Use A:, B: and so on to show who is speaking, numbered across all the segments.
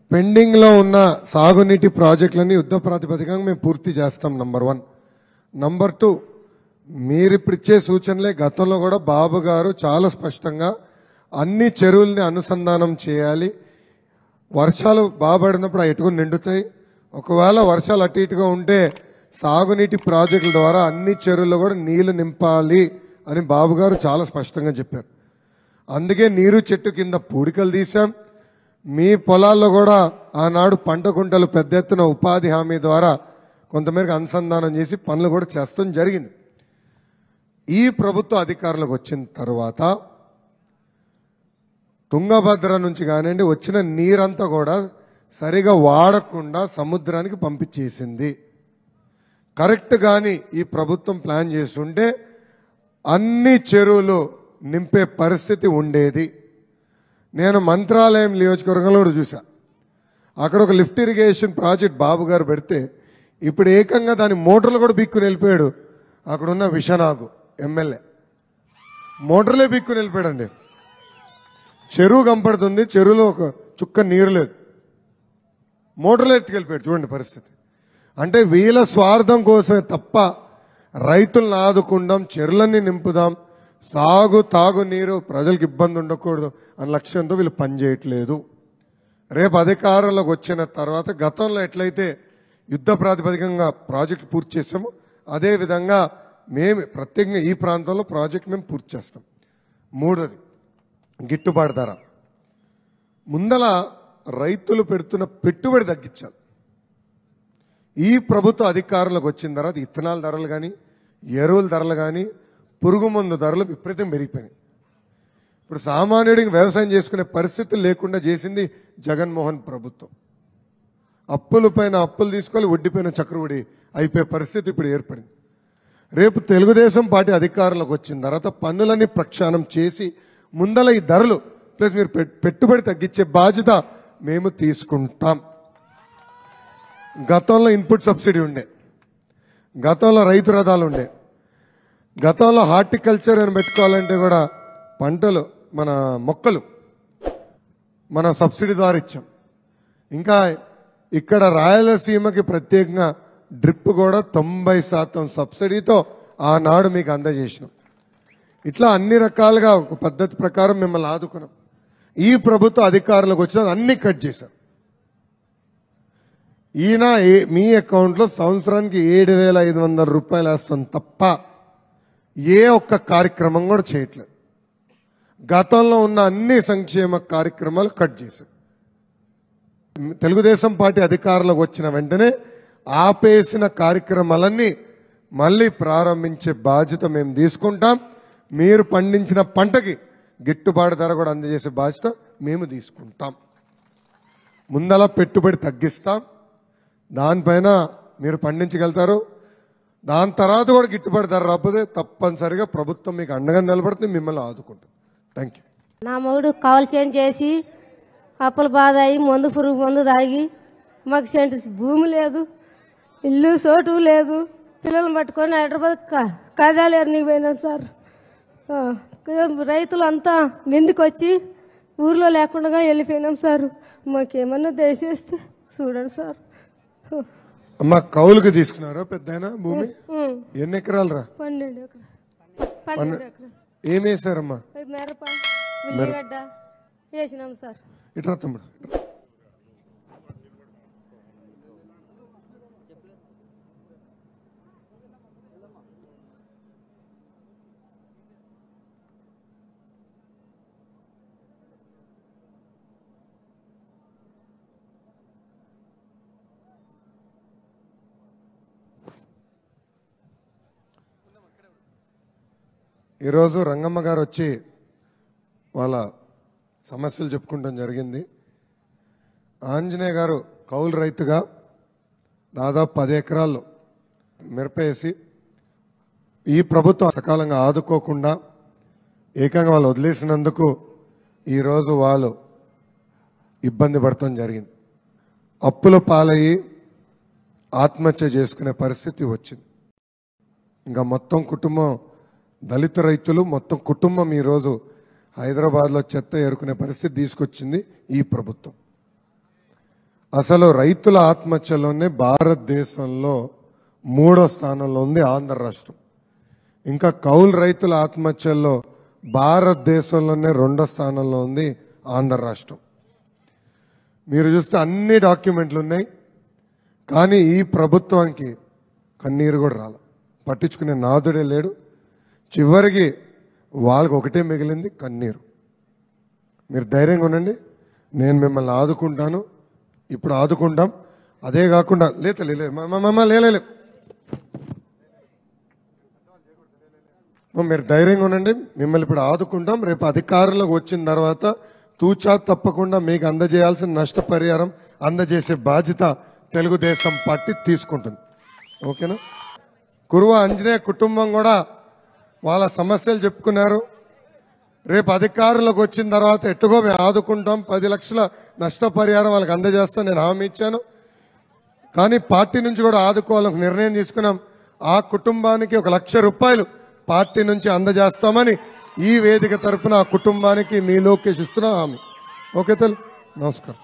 A: పెండింగ్లో ఉన్న సాగునీటి ప్రాజెక్టులన్నీ యుద్ధ ప్రాతిపదికంగా మేము పూర్తి చేస్తాం నంబర్ వన్ నంబర్ టూ మీరు ఇప్పుడు ఇచ్చే సూచనలే గతంలో కూడా బాబు గారు చాలా స్పష్టంగా అన్ని చెరువుల్ని అనుసంధానం చేయాలి వర్షాలు బాగా పడినప్పుడు ఆ ఎటుకుని నిండుతాయి ఒకవేళ వర్షాలు అటు ఇటుగా ఉంటే సాగునీటి ప్రాజెక్టుల ద్వారా అన్ని చెరువుల్లో కూడా నీళ్లు నింపాలి అని బాబు గారు చాలా స్పష్టంగా చెప్పారు అందుకే నీరు చెట్టు కింద పూడికలు తీశాం మీ పొలాల్లో కూడా ఆనాడు పంట కుంటలు పెద్ద ఎత్తున ఉపాధి హామీ ద్వారా కొంతమేరకు అనుసంధానం చేసి పనులు కూడా చేస్తాం జరిగింది ఈ ప్రభుత్వ అధికారులకు వచ్చిన తర్వాత తుంగభద్ర నుంచి కానివ్వండి వచ్చిన నీరంతా కూడా సరిగా వాడకుండా సముద్రానికి పంపించేసింది కరెక్ట్ కానీ ఈ ప్రభుత్వం ప్లాన్ చేస్తుంటే అన్ని చెరువులు నింపే పరిస్థితి ఉండేది నేను మంత్రాలయం నియోజకవర్గంలో కూడా చూసా అక్కడ ఒక లిఫ్ట్ ఇరిగేషన్ ప్రాజెక్ట్ బాబు గారు పెడితే ఇప్పుడు ఏకంగా దాని మోటార్లు కూడా బిక్కుని వెళ్ళిపోయాడు అక్కడున్న విషనాగు ఎమ్మెల్యే మోటార్లే బిక్కుని వెళ్ళిపోయాడండి చెరువు కంపడుతుంది చెరువులో ఒక చుక్క నీరు లేదు మోటార్లు ఎత్తుకెళ్ళిపోయాడు చూడండి పరిస్థితి అంటే వీళ్ళ స్వార్థం కోసమే తప్ప రైతులను ఆదుకుందాం చెరువులన్నీ నింపుదాం సాగు తాగు నీరు ప్రజలకు ఇబ్బంది ఉండకూడదు అన్న లక్ష్యంతో వీళ్ళు పనిచేయట్లేదు రేపు అధికారంలోకి వచ్చిన తర్వాత గతంలో ఎట్లయితే యుద్ధ ప్రాతిపదికంగా ప్రాజెక్ట్ పూర్తి చేసామో అదే విధంగా మేము ప్రత్యేకంగా ఈ ప్రాంతంలో ప్రాజెక్ట్ మేము పూర్తి చేస్తాం మూడోది గిట్టుబాటు ధర ముందల రైతులు పెడుతున్న పెట్టుబడి తగ్గించాలి ఈ ప్రభుత్వ అధికారంలోకి వచ్చిన తర్వాత ఇత్తనాల ధరలు కానీ ఎరువుల ధరలు కానీ పురుగు మందు ధరలు విపరీతం పెరిగిపోయినాయి ఇప్పుడు సామాన్యుడికి వ్యవసాయం చేసుకునే పరిస్థితులు లేకుండా చేసింది జగన్మోహన్ ప్రభుత్వం అప్పుల పైన అప్పులు తీసుకొని వడ్డీపైన చక్రవడి అయిపోయే పరిస్థితి ఇప్పుడు ఏర్పడింది రేపు తెలుగుదేశం పార్టీ అధికారంలోకి వచ్చిన తర్వాత పన్నులన్నీ ప్రక్షాళన చేసి ముందల ఈ ధరలు ప్లస్ మీరు పెట్- పెట్టుబడి తగ్గించే బాధ్యత మేము తీసుకుంటాం గతంలో ఇన్పుట్ సబ్సిడీ ఉండే గతంలో రైతు రథాలు ఉండే గతంలో హార్టికల్చర్ అని పెట్టుకోవాలంటే కూడా పంటలు మన మొక్కలు మనం సబ్సిడీ ద్వారా ఇచ్చాం ఇంకా ఇక్కడ రాయలసీమకి ప్రత్యేకంగా డ్రిప్ కూడా తొంభై శాతం సబ్సిడీతో ఆనాడు మీకు అందజేసినాం ఇట్లా అన్ని రకాలుగా ఒక పద్ధతి ప్రకారం మిమ్మల్ని ఆదుకున్నాం ఈ ప్రభుత్వ అధికారులకు వచ్చిన అన్ని కట్ చేశారు ఈయన ఏ- మీ అకౌంట్లో సంవత్సరానికి ఏడు వేల ఐదు వందల రూపాయలు వేస్తాం తప్ప ఏ ఒక్క కార్యక్రమం కూడా చేయట్లేదు గతంలో ఉన్న అన్ని సంక్షేమ కార్యక్రమాలు కట్ చేశారు తెలుగుదేశం పార్టీ అధికారంలోకి వచ్చిన వెంటనే ఆపేసిన కార్యక్రమాలన్నీ మళ్ళీ ప్రారంభించే బాధ్యత మేము తీసుకుంటాం మీరు పండించిన పంటకి గిట్టుబాటు ధర కూడా అందజేసే బాధ్యత మేము తీసుకుంటాం ముందల పెట్టుబడి తగ్గిస్తాం దానిపైన మీరు పండించగలుగుతారు దాని తర్వాత కూడా గిట్టుబాటు ధర రాకపోతే తప్పనిసరిగా ప్రభుత్వం మీకు అండగా నిలబడుతుంది మిమ్మల్ని ఆదుకుంటుంది థ్యాంక్ యూ
B: నా మొగుడు కాల్ చేంజ్ చేసి అప్పులు బాధ అయ్యి మందు పురుగు మందు తాగి మాకు సెంటు భూమి లేదు ఇల్లు చోటు లేదు పిల్లల్ని పట్టుకొని హైదరాబాద్ క- కదాలేరు పోయినాను సార్ ఆ, రైతులు అంతా మిందుకు వచ్చి ఊర్లో లేకుండా వెళ్ళిపోయినాం సార్ మాకేమన్నా దయచేస్తే చూడండి సార్
A: అమ్మ కౌలుకి తీసుకున్నారా పెద్ద భూమి
B: ఉం,
A: ఎన్ని ఎకరాలు రా
B: పన్నెండు ఎకరా పన్నెండు ఎకరా
A: ఏం వేశారమ్మా
B: మిరప ఉల్లిగడ్డ వేసినాం సార్
A: ఇట్రా తమ్ముడు ఈరోజు రంగమ్మ గారు వచ్చి వాళ్ళ సమస్యలు చెప్పుకుంటాం జరిగింది ఆంజనేయ గారు కౌలు రైతుగా దాదాపు పది ఎకరాల్లో మిరపేసి ఈ ప్రభుత్వం సకాలంగా ఆదుకోకుండా ఏకంగా వాళ్ళు వదిలేసినందుకు ఈరోజు వాళ్ళు ఇబ్బంది పడటం జరిగింది అప్పుల పాలయ్యి ఆత్మహత్య చేసుకునే పరిస్థితి వచ్చింది ఇంకా మొత్తం కుటుంబం దళిత రైతులు మొత్తం కుటుంబం ఈరోజు హైదరాబాద్లో చెత్త ఏరుకునే పరిస్థితి తీసుకొచ్చింది ఈ ప్రభుత్వం అసలు రైతుల ఆత్మహత్యలోనే భారతదేశంలో మూడో స్థానంలో ఉంది ఆంధ్ర రాష్ట్రం ఇంకా కౌలు రైతుల ఆత్మహత్యల్లో భారతదేశంలోనే రెండో స్థానంలో ఉంది ఆంధ్ర రాష్ట్రం మీరు చూస్తే అన్ని డాక్యుమెంట్లు ఉన్నాయి కానీ ఈ ప్రభుత్వానికి కన్నీరు కూడా రాల పట్టించుకునే నాదుడే లేడు చివరికి వాళ్ళకి ఒకటే మిగిలింది కన్నీరు మీరు ధైర్యంగా ఉండండి నేను మిమ్మల్ని ఆదుకుంటాను ఇప్పుడు ఆదుకుంటాం అదే కాకుండా లేత లే లే- మా- మా- మా- మా, లే లే, లే. మా, మీరు ధైర్యంగా ఉండండి మిమ్మల్ని ఇప్పుడు ఆదుకుంటాం రేపు అధికారంలోకి వచ్చిన తర్వాత తూచా తప్పకుండా మీకు అందజేయాల్సిన నష్టపరిహారం అందజేసే బాధ్యత తెలుగుదేశం పార్టీ తీసుకుంటుంది ఓకేనా కురువ అంజనేయ కుటుంబం కూడా వాళ్ళ సమస్యలు చెప్పుకున్నారు రేపు అధికారంలోకి వచ్చిన తర్వాత ఎట్టుగో మేము ఆదుకుంటాం పది లక్షల నష్టపరిహారం వాళ్ళకి అందజేస్తాం నేను హామీ ఇచ్చాను కానీ పార్టీ నుంచి కూడా ఆదుకోవాలని ఒక నిర్ణయం తీసుకున్నాం ఆ కుటుంబానికి ఒక లక్ష రూపాయలు పార్టీ నుంచి అందజేస్తామని ఈ వేదిక తరపున ఆ కుటుంబానికి మీ లోకేష్ ఇస్తున్న హామీ ఓకే తెలు నమస్కారం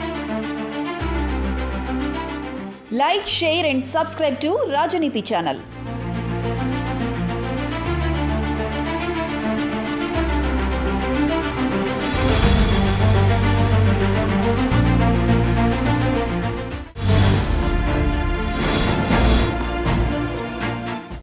C: Like, share and subscribe to Rajaniti channel.